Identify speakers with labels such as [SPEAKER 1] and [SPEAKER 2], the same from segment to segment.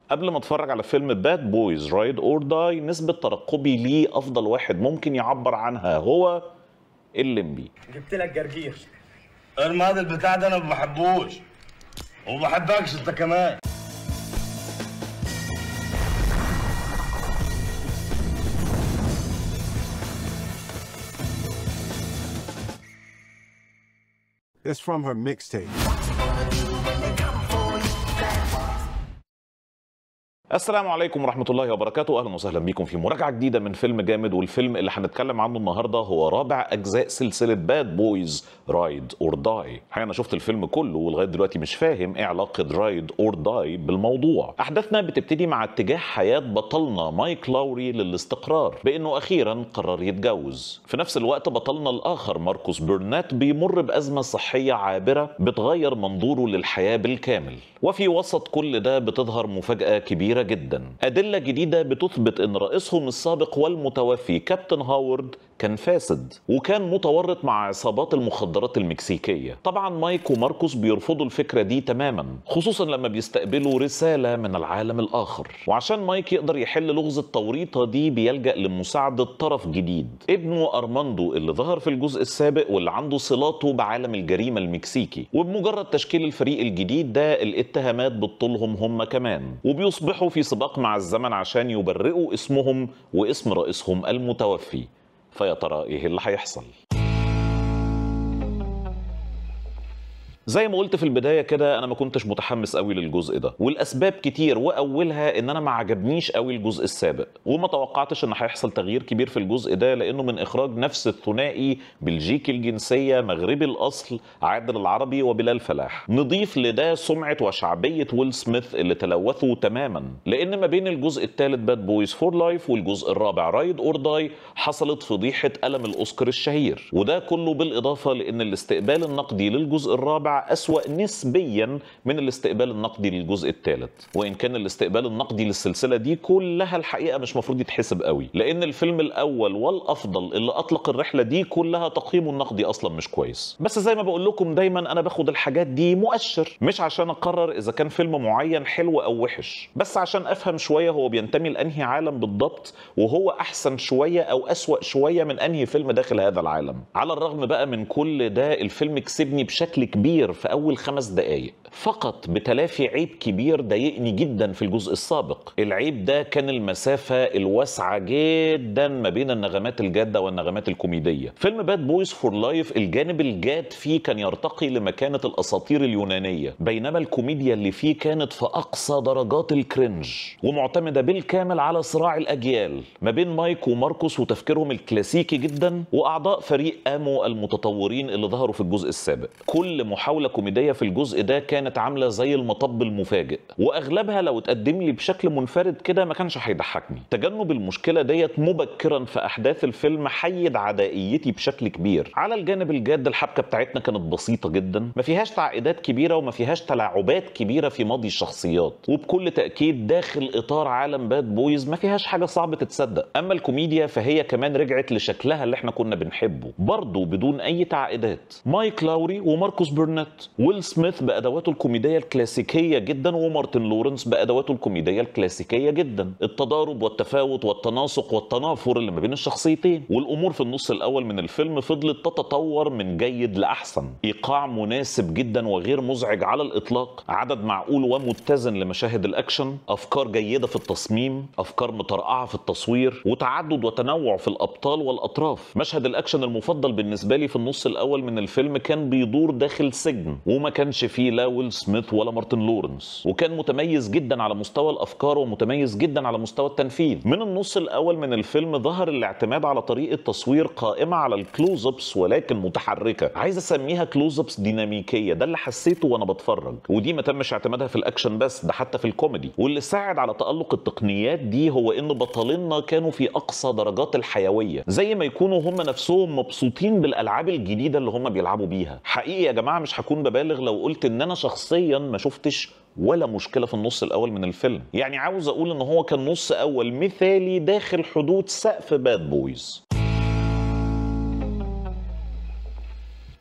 [SPEAKER 1] قبل ما اتفرج على فيلم باد بويز رايد اور داي نسبة ترقبي ليه أفضل واحد ممكن يعبر عنها هو الليمبي
[SPEAKER 2] جبت لك جرجير
[SPEAKER 3] ارمي هذا البتاع ده انا ما بحبوش وما بحبكش انت كمان
[SPEAKER 4] It's from her mixtape.
[SPEAKER 1] السلام عليكم ورحمة الله وبركاته أهلا وسهلا بكم في مراجعة جديدة من فيلم جامد والفيلم اللي هنتكلم عنه النهاردة هو رابع أجزاء سلسلة باد بويز رايد أور داي أنا شفت الفيلم كله ولغاية دلوقتي مش فاهم إيه علاقة رايد أور داي بالموضوع أحداثنا بتبتدي مع اتجاه حياة بطلنا مايك لاوري للاستقرار بأنه أخيرا قرر يتجوز في نفس الوقت بطلنا الآخر ماركوس بيرنات بيمر بأزمة صحية عابرة بتغير منظوره للحياة بالكامل وفي وسط كل ده بتظهر مفاجأة كبيرة جدا أدلة جديدة بتثبت أن رئيسهم السابق والمتوفي كابتن هاورد كان فاسد وكان متورط مع عصابات المخدرات المكسيكية طبعا مايك وماركوس بيرفضوا الفكرة دي تماما خصوصا لما بيستقبلوا رسالة من العالم الآخر وعشان مايك يقدر يحل لغز التوريطة دي بيلجأ لمساعدة طرف جديد ابنه أرماندو اللي ظهر في الجزء السابق واللي عنده صلاته بعالم الجريمة المكسيكي وبمجرد تشكيل الفريق الجديد ده الاتهامات بتطولهم هم كمان وبيصبحوا في سباق مع الزمن عشان يبرئوا اسمهم واسم رئيسهم المتوفي فيا ترى ايه اللي هيحصل زي ما قلت في البدايه كده انا ما كنتش متحمس قوي للجزء ده والاسباب كتير واولها ان انا ما عجبنيش قوي الجزء السابق وما توقعتش ان هيحصل تغيير كبير في الجزء ده لانه من اخراج نفس الثنائي بلجيكي الجنسيه مغربي الاصل عادل العربي وبلال فلاح نضيف لده سمعه وشعبيه ويل سميث اللي تلوثوا تماما لان ما بين الجزء الثالث باد بويز فور لايف والجزء الرابع رايد اور داي حصلت فضيحه قلم الاوسكار الشهير وده كله بالاضافه لان الاستقبال النقدي للجزء الرابع أسوأ نسبيا من الاستقبال النقدي للجزء الثالث وإن كان الاستقبال النقدي للسلسلة دي كلها الحقيقة مش مفروض يتحسب قوي لأن الفيلم الأول والأفضل اللي أطلق الرحلة دي كلها تقييمه النقدي أصلا مش كويس بس زي ما بقول لكم دايما أنا باخد الحاجات دي مؤشر مش عشان أقرر إذا كان فيلم معين حلو أو وحش بس عشان أفهم شوية هو بينتمي لأنهي عالم بالضبط وهو أحسن شوية أو أسوأ شوية من أنهي فيلم داخل هذا العالم على الرغم بقى من كل ده الفيلم كسبني بشكل كبير في أول خمس دقايق فقط بتلافي عيب كبير ضايقني جدا في الجزء السابق العيب ده كان المسافة الواسعة جدا ما بين النغمات الجادة والنغمات الكوميدية فيلم باد بويز فور لايف الجانب الجاد فيه كان يرتقي لمكانة الأساطير اليونانية بينما الكوميديا اللي فيه كانت في أقصى درجات الكرنج ومعتمدة بالكامل على صراع الأجيال ما بين مايك وماركوس وتفكيرهم الكلاسيكي جدا وأعضاء فريق آمو المتطورين اللي ظهروا في الجزء السابق كل محاولة كوميدية في الجزء ده كانت عاملة زي المطب المفاجئ وأغلبها لو اتقدم لي بشكل منفرد كده ما كانش هيضحكني تجنب المشكلة ديت مبكرا في أحداث الفيلم حيد عدائيتي بشكل كبير على الجانب الجاد الحبكة بتاعتنا كانت بسيطة جدا ما فيهاش تعقيدات كبيرة وما فيهاش تلاعبات كبيرة في ماضي الشخصيات وبكل تأكيد داخل إطار عالم باد بويز ما فيهاش حاجة صعب تتصدق أما الكوميديا فهي كمان رجعت لشكلها اللي احنا كنا بنحبه برضه بدون أي تعقيدات مايك لاوري وماركوس بيرنت ويل سميث بادواته الكوميديه الكلاسيكيه جدا ومارتن لورنس بادواته الكوميديه الكلاسيكيه جدا التضارب والتفاوت والتناسق والتنافر اللي ما بين الشخصيتين والامور في النص الاول من الفيلم فضلت تتطور من جيد لاحسن ايقاع مناسب جدا وغير مزعج على الاطلاق عدد معقول ومتزن لمشاهد الاكشن افكار جيده في التصميم افكار مترقعه في التصوير وتعدد وتنوع في الابطال والاطراف مشهد الاكشن المفضل بالنسبه لي في النص الاول من الفيلم كان بيدور داخل سجن وما كانش فيه لا ويل سميث ولا مارتن لورنس وكان متميز جدا على مستوى الافكار ومتميز جدا على مستوى التنفيذ من النص الاول من الفيلم ظهر الاعتماد على طريقه تصوير قائمه على الكلوز ابس ولكن متحركه عايز اسميها كلوز ابس ديناميكيه ده اللي حسيته وانا بتفرج ودي ما تمش اعتمادها في الاكشن بس ده حتى في الكوميدي واللي ساعد على تالق التقنيات دي هو ان بطلنا كانوا في اقصى درجات الحيويه زي ما يكونوا هم نفسهم مبسوطين بالالعاب الجديده اللي هم بيلعبوا بيها حقيقي يا جماعه مش هكون ببالغ لو قلت ان انا شخصيا ما شفتش ولا مشكله في النص الاول من الفيلم يعني عاوز اقول ان هو كان نص اول مثالي داخل حدود سقف باد بويز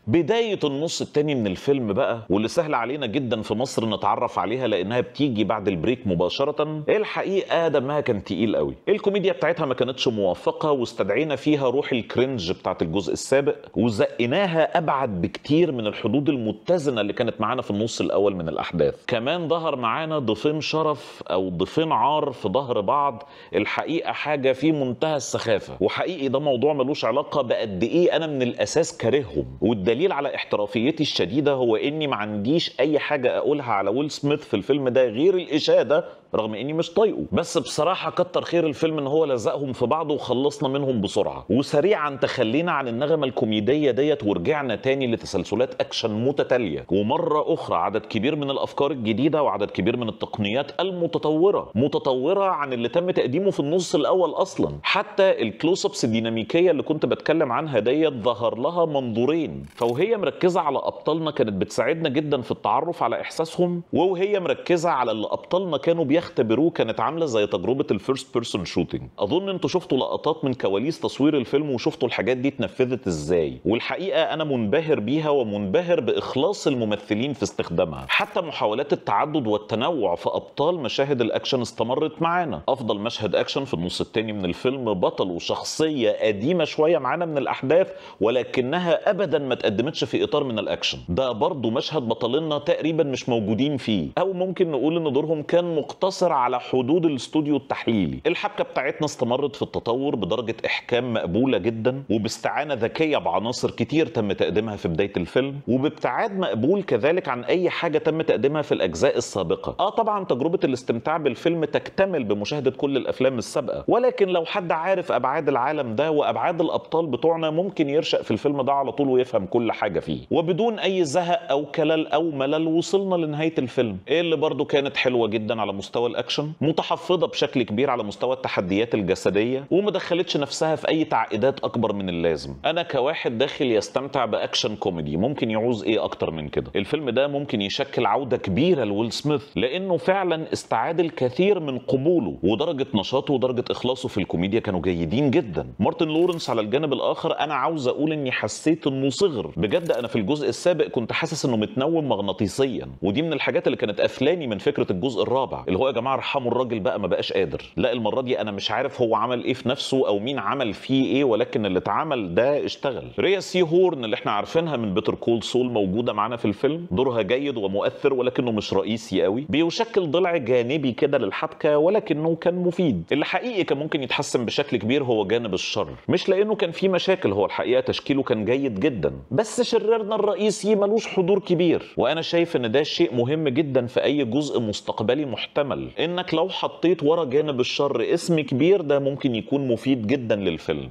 [SPEAKER 1] بداية النص التاني من الفيلم بقى واللي سهل علينا جدا في مصر نتعرف عليها لانها بتيجي بعد البريك مباشرة الحقيقة دمها كان تقيل قوي الكوميديا بتاعتها ما كانتش موافقة واستدعينا فيها روح الكرنج بتاعت الجزء السابق وزقناها ابعد بكتير من الحدود المتزنة اللي كانت معانا في النص الاول من الاحداث كمان ظهر معانا ضيفين شرف او ضيفين عار في ظهر بعض الحقيقة حاجة في منتهى السخافة وحقيقي ده موضوع ملوش علاقة بقد ايه انا من الاساس كارههم والدليل على احترافيتي الشديدة هو اني ما عنديش اي حاجة اقولها على ويل سميث في الفيلم ده غير الاشادة رغم اني مش طايقه بس بصراحة كتر خير الفيلم ان هو لزقهم في بعض وخلصنا منهم بسرعة وسريعا تخلينا عن النغمة الكوميدية ديت ورجعنا تاني لتسلسلات اكشن متتالية ومرة اخرى عدد كبير من الافكار الجديدة وعدد كبير من التقنيات المتطورة متطورة عن اللي تم تقديمه في النص الاول اصلا حتى الكلوز ابس الديناميكية اللي كنت بتكلم عنها ديت ظهر لها منظورين فوهي مركزة على ابطالنا كانت بتساعدنا جدا في التعرف على احساسهم وهي مركزة على اللي ابطالنا كانوا بيختبروه كانت عاملة زي تجربة الفيرست بيرسون شوتينج اظن انتوا شفتوا لقطات من كواليس تصوير الفيلم وشفتوا الحاجات دي اتنفذت ازاي والحقيقة انا منبهر بيها ومنبهر باخلاص الممثلين في استخدامها حتى محاولات التعدد والتنوع في ابطال مشاهد الاكشن استمرت معانا افضل مشهد اكشن في النص التاني من الفيلم بطل وشخصية قديمة شوية معانا من الاحداث ولكنها ابدا ما تقدمتش في اطار من الاكشن ده برضو مشهد بطلنا تقريبا مش موجودين فيه او ممكن نقول ان دورهم كان مقتصر على حدود الاستوديو التحليلي الحبكة بتاعتنا استمرت في التطور بدرجة احكام مقبولة جدا وباستعانة ذكية بعناصر كتير تم تقديمها في بداية الفيلم وبابتعاد مقبول كذلك عن اي حاجة تم تقديمها في الاجزاء السابقة اه طبعا تجربة الاستمتاع بالفيلم تكتمل بمشاهدة كل الافلام السابقة ولكن لو حد عارف ابعاد العالم ده وابعاد الابطال بتوعنا ممكن يرشق في الفيلم ده على طول ويفهم كل حاجة فيه وبدون اي زهق او كلل او ملل وصلنا لنهاية الفيلم اللي برضو كانت حلوة جدا على مستوى الاكشن متحفظة بشكل كبير على مستوى التحديات الجسدية وما دخلتش نفسها في اي تعقيدات اكبر من اللازم انا كواحد داخل يستمتع باكشن كوميدي ممكن يعوز ايه اكتر من كده الفيلم ده ممكن يشكل عودة كبيرة لويل سميث لانه فعلا استعاد الكثير من قبوله ودرجة نشاطه ودرجة اخلاصه في الكوميديا كانوا جيدين جدا مارتن لورنس على الجانب الاخر انا عاوز اقول اني حسيت انه صغر بجد انا في الجزء السابق كنت حاسس انه متنوم مغناطيسيا ودي من الحاجات اللي كانت قفلاني من فكره الجزء الرابع اللي هو يا جماعه ارحموا الراجل بقى ما بقاش قادر لا المره دي انا مش عارف هو عمل ايه في نفسه او مين عمل فيه ايه ولكن اللي اتعمل ده اشتغل ريا سي هورن اللي احنا عارفينها من بيتر كول سول موجوده معانا في الفيلم دورها جيد ومؤثر ولكنه مش رئيسي قوي بيشكل ضلع جانبي كده للحبكه ولكنه كان مفيد اللي حقيقي كان ممكن يتحسن بشكل كبير هو جانب الشر مش لانه كان في مشاكل هو الحقيقه تشكيله كان جيد جدا بس شريرنا الرئيسي ملوش حضور كبير وانا شايف ان ده شيء مهم جدا في اي جزء مستقبلي محتمل انك لو حطيت ورا جانب الشر اسم كبير ده ممكن يكون مفيد جدا للفيلم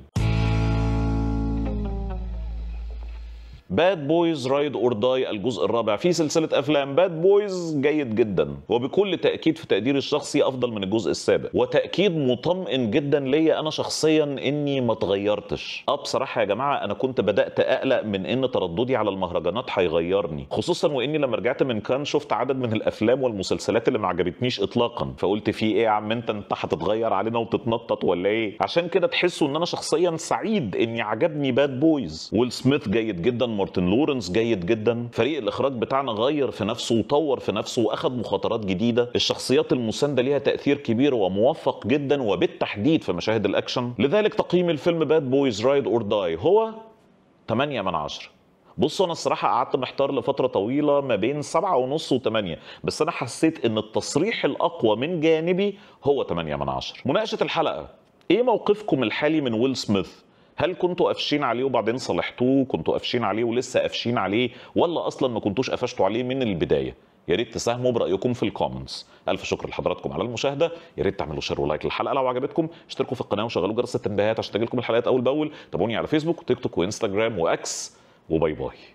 [SPEAKER 1] باد بويز رايد اور داي الجزء الرابع في سلسله افلام باد بويز جيد جدا وبكل تاكيد في تقديري الشخصي افضل من الجزء السابق وتاكيد مطمئن جدا ليا انا شخصيا اني ما اتغيرتش اه بصراحه يا جماعه انا كنت بدات اقلق من ان ترددي على المهرجانات هيغيرني خصوصا واني لما رجعت من كان شفت عدد من الافلام والمسلسلات اللي ما عجبتنيش اطلاقا فقلت في ايه يا عم انت انت هتتغير علينا وتتنطط ولا ايه عشان كده تحسوا ان انا شخصيا سعيد اني عجبني باد بويز ويل سميث جيد جدا مارتن لورنس جيد جدا فريق الاخراج بتاعنا غير في نفسه وطور في نفسه واخد مخاطرات جديده الشخصيات المسانده ليها تاثير كبير وموفق جدا وبالتحديد في مشاهد الاكشن لذلك تقييم الفيلم باد بويز رايد اور داي هو 8 من 10 بصوا انا الصراحه قعدت محتار لفتره طويله ما بين سبعة ونص وثمانية بس انا حسيت ان التصريح الاقوى من جانبي هو 8 من 10 مناقشه الحلقه ايه موقفكم الحالي من ويل سميث هل كنتوا قافشين عليه وبعدين صلحتوه كنتوا قافشين عليه ولسه قافشين عليه ولا اصلا ما كنتوش قفشتوا عليه من البدايه يا ريت تساهموا برايكم في الكومنتس الف شكر لحضراتكم على المشاهده يا ريت تعملوا شير ولايك للحلقه لو عجبتكم اشتركوا في القناه وشغلوا جرس التنبيهات عشان تجيلكم الحلقات اول باول تابعوني على فيسبوك وتيك توك وانستجرام واكس وباي باي